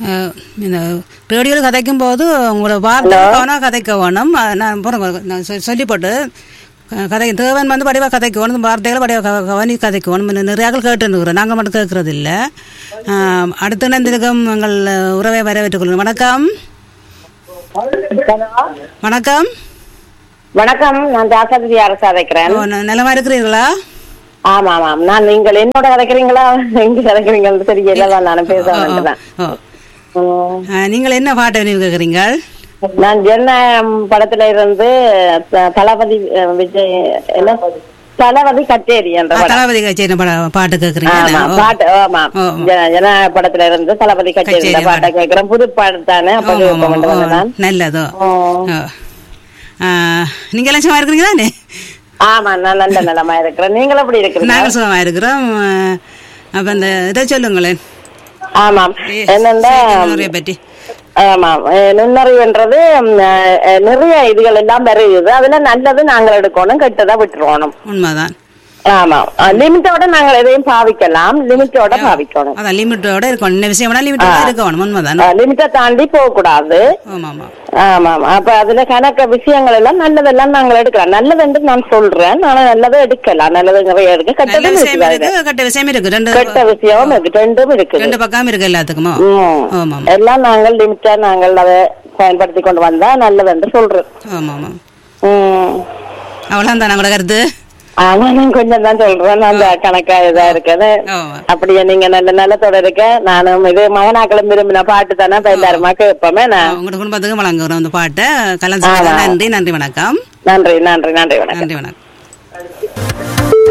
அஹ், இந்த ரேடியோவில் கதைக்கும் போது உங்களோட வார்த்தை கவனம் கதைக்க வேணும் அஹ், நான் போகிறேன் நான் சொ- சொல்லி போட்டு க- கதை தேவன் வந்து வடிவாக கதைக்கணும் வார்த்தைகளை வடிவாக க- கவனி கதைக்கணும் இன்னும் நிறைய ஆட்கள் கேட்டுருக்குறோம் நாங்கள் மட்டும் கேட்கறது இல்லை அடுத்த இணைந்திருக்கும் எங்கள் உறவை வரவேற்றுக் கொள்ளுங்கள் வணக்கம் வணக்கம் வணக்கம் நான் தாசாதி அரசு அழைக்கிறேன் ஓ, ந- நலமா இருக்கிறீர்களா ஆமா ஆமாம் நான் நீங்கள் என்னோட கதைக்கிறீங்களா எங்க கதைக்கிறீங்கன்னு தெரியல தான் நான் பேச ஓ, வேண்டியதான் ஓ. அஹ், நீங்கள் என்ன பாட்டை நினைவு கேட்குறீங்க நான் ஜென்ன படத்துல இருந்து த- தளபதி அஹ், விஜய் என்ன தளபதி கச்சேரி என்ற படம் தளபதி கச்சேரி பட- பாட்டு கேட்குறீங்க ஆமா பாட்டு ஆமா ஓ. ஜன- ஜன படத்துல இருந்து தளபதி கச்சேரி இந்த கச்சேரி பாட்டை கேட்கிறேன் புது பாட்டு தானே அப்ப கேட்க வேண்டும் நான் நல்லதோ ஓ. ஓ. ஆ, நீங்க எல்லாம் சும்மா இருக்கிறீங்க தானே ஆமா நான் நல்ல நிலமா இருக்கிறேன் நீங்கள் எப்படி இருக்கிறீங்க நாங்கள் சுகமா இருக்கிறோம் ஆ, அப்ப இந்த இதை சொல்லுங்களேன் ஆமாம் என்னன்னா நிறைய பற்றி ஆமாம் அஹ் நுண்ணறிவுன்றது ம், அஹ், நிறைய இதுகள் எல்லாம் வருது அதுல நல்லது நாங்கள் எடுக்கணும் கெட்டதை விட்டுருவோம் உண்மைதான் ஆமாம் லிமிட்டோட நாங்கள் எதையும் பாவிக்கலாம் லிமிட்டோட பாவிக்கணும் அதான் லிமிட்டோட இருக்கணும் இந்த விஷயம் லிமிட்டோட இருக்கணும் உண்மைதான் லிமிட்டை தாண்டி போக கூடாது ஆமா ஆமா ஆமாம் அப்ப அதுல கணக்க விஷயங்கள் எல்லாம் நல்லதெல்லாம் நாங்கள் எடுக்கலாம் நல்லதுன்னு நான் சொல்றேன் ஆனா நல்லதை எடுக்கலாம் நல்லது நிறைய எடுக்க நல்ல கெட்டதும் விஷயம் இருக்குது இருக்கு கெட்ட விஷயம் இருக்கு ரெண்டு கெட்ட விஷயமும் இருக்கு ரெண்டும் இருக்குது ரெண்டு பக்கம் இருக்கு எல்லாத்துக்குமோ ம். ஆமா எல்லாம் நாங்கள் லிமிட்டா நாங்கள் அதை பயன்படுத்தி கொண்டு வந்தா நல்லதுன்னு சொல்றேன் ஆமா ஆமா ம். அவ்வளவுதான் நாங்களோட கருத்து ஆமா நான் கொஞ்சம் தான் சொல்றேன் அந்த கணக்கா இதா இருக்குது ஆமா அப்படியே நீங்க நல்ல நல்லத்தோட இருக்க நானும் இது மகனாக்களும் விரும்பின பாட்டு தானே இப்ப எல்லாருமா கேட்போமே நான் உங்களோட குடும்பத்துக்கு வழங்குறோம் அந்த பாட்டை கலந்து நன்றி நன்றி வணக்கம் நன்றி நன்றி நன்றி வணக்கம் நன்றி வணக்கம்